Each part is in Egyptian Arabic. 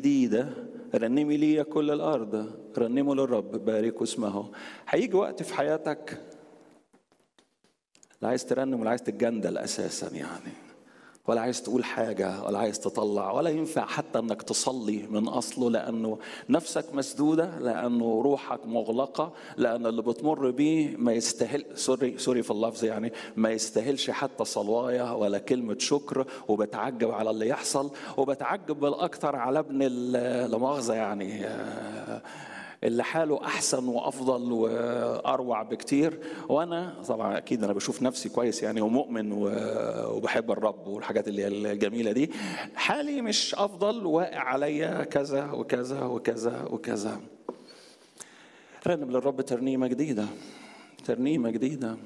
جديدة رنمي لي يا كل الأرض رنموا للرب باركوا اسمه هيجي وقت في حياتك لا عايز ترنم ولا عايز تتجندل أساسا يعني ولا عايز تقول حاجة ولا عايز تطلع ولا ينفع حتى انك تصلي من اصله لانه نفسك مسدودة لانه روحك مغلقة لان اللي بتمر بيه ما يستاهل سوري سوري في اللفظ يعني ما يستاهلش حتى صلواية ولا كلمة شكر وبتعجب على اللي يحصل وبتعجب بالاكثر على ابن لا مؤاخذة يعني اللي حاله احسن وافضل واروع بكتير وانا طبعا اكيد انا بشوف نفسي كويس يعني ومؤمن وبحب الرب والحاجات اللي هي الجميله دي حالي مش افضل واقع عليا كذا وكذا وكذا وكذا رنم للرب ترنيمه جديده ترنيمه جديده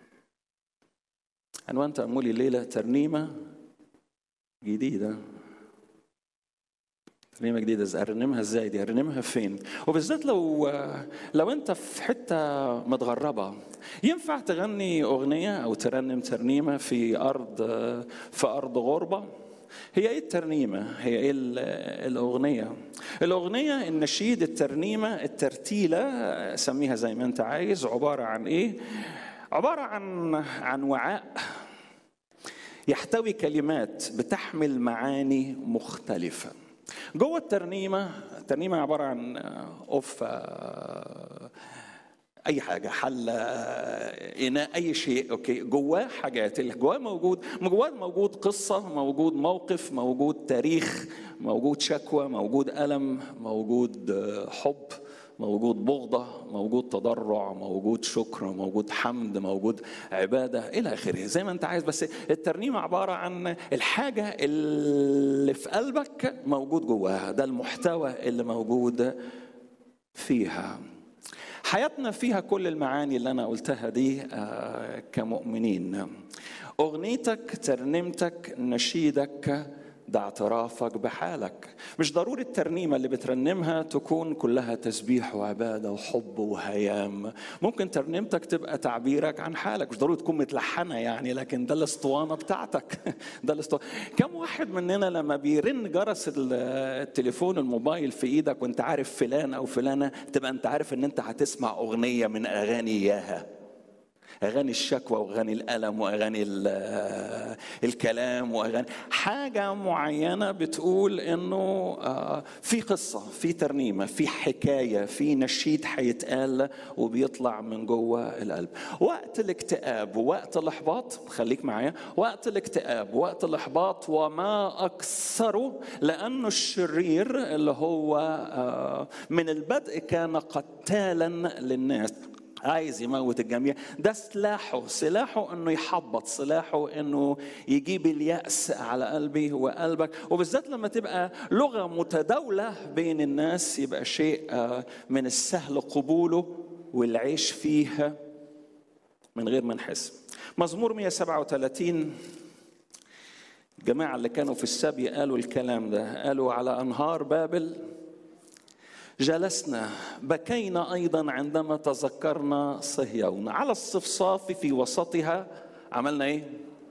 عنوان تاملي الليله ترنيمه جديده ترنيمه جديده ارنمها ازاي دي ارنمها فين وبالذات لو لو انت في حته متغربه ينفع تغني اغنيه او ترنم ترنيمه في ارض في ارض غربه هي ايه الترنيمه هي ايه الاغنيه الاغنيه النشيد الترنيمه الترتيله سميها زي ما انت عايز عباره عن ايه عباره عن عن وعاء يحتوي كلمات بتحمل معاني مختلفه جوه الترنيمه الترنيمه عباره عن اوف اي حاجه حل اناء اي شيء اوكي جواه حاجات اللي جواه موجود جواه موجود قصه موجود موقف موجود تاريخ موجود شكوى موجود الم موجود حب موجود بغضة موجود تضرع موجود شكر موجود حمد موجود عبادة إلى آخره زي ما أنت عايز بس الترنيمة عبارة عن الحاجة اللي في قلبك موجود جواها ده المحتوى اللي موجود فيها حياتنا فيها كل المعاني اللي أنا قلتها دي كمؤمنين أغنيتك ترنيمتك نشيدك ده اعترافك بحالك مش ضروري الترنيمه اللي بترنمها تكون كلها تسبيح وعباده وحب وهيام ممكن ترنيمتك تبقى تعبيرك عن حالك مش ضروري تكون متلحنه يعني لكن ده الاسطوانه بتاعتك ده الاسطوانه كم واحد مننا لما بيرن جرس التليفون الموبايل في ايدك وانت عارف فلان او فلانه تبقى انت عارف ان انت هتسمع اغنيه من اغاني اياها اغاني الشكوى واغاني الالم واغاني الكلام واغاني حاجه معينه بتقول انه في قصه في ترنيمه في حكايه في نشيد هيتقال وبيطلع من جوه القلب وقت الاكتئاب ووقت الاحباط خليك معايا وقت الاكتئاب وقت الاحباط وما اكثره لانه الشرير اللي هو من البدء كان قتالا للناس عايز يموت الجميع ده سلاحه سلاحه انه يحبط سلاحه انه يجيب اليأس على قلبي وقلبك وبالذات لما تبقى لغة متداولة بين الناس يبقى شيء من السهل قبوله والعيش فيها من غير ما نحس مزمور 137 الجماعة اللي كانوا في السبي قالوا الكلام ده قالوا على أنهار بابل جلسنا بكينا ايضا عندما تذكرنا صهيون على الصفصاف في وسطها عملنا ايه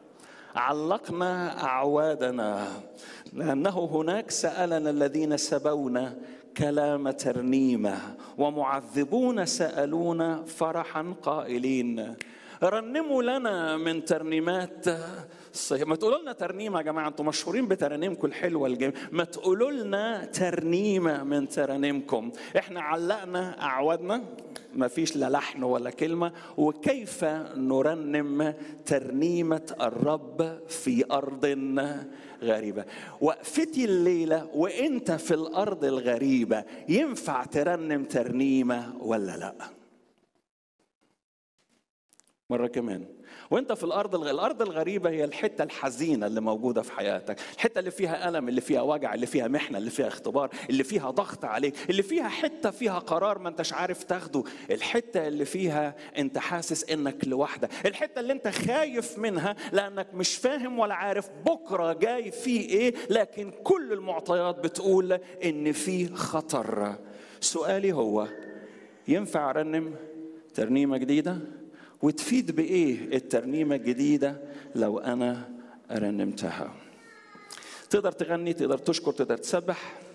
علقنا اعوادنا لانه هناك سالنا الذين سبونا كلام ترنيمه ومعذبون سالونا فرحا قائلين رنموا لنا من ترنيمات صحيح ما تقولوا لنا ترنيمه يا جماعه انتم مشهورين بترانيمكم الحلوه الجميله ما تقولوا لنا ترنيمه من ترانيمكم احنا علقنا اعوادنا ما فيش لا لحن ولا كلمه وكيف نرنم ترنيمه الرب في ارض غريبه وقفتي الليله وانت في الارض الغريبه ينفع ترنم ترنيمه ولا لا مرة كمان وانت في الارض الغ... الارض الغريبه هي الحته الحزينه اللي موجوده في حياتك الحته اللي فيها الم اللي فيها وجع اللي فيها محنه اللي فيها اختبار اللي فيها ضغط عليك اللي فيها حته فيها قرار ما انتش عارف تاخده الحته اللي فيها انت حاسس انك لوحدك الحته اللي انت خايف منها لانك مش فاهم ولا عارف بكره جاي فيه ايه لكن كل المعطيات بتقول ان في خطر سؤالي هو ينفع ارنم ترنيمه جديده وتفيد بايه الترنيمه الجديده لو انا رنمتها تقدر تغني تقدر تشكر تقدر تسبح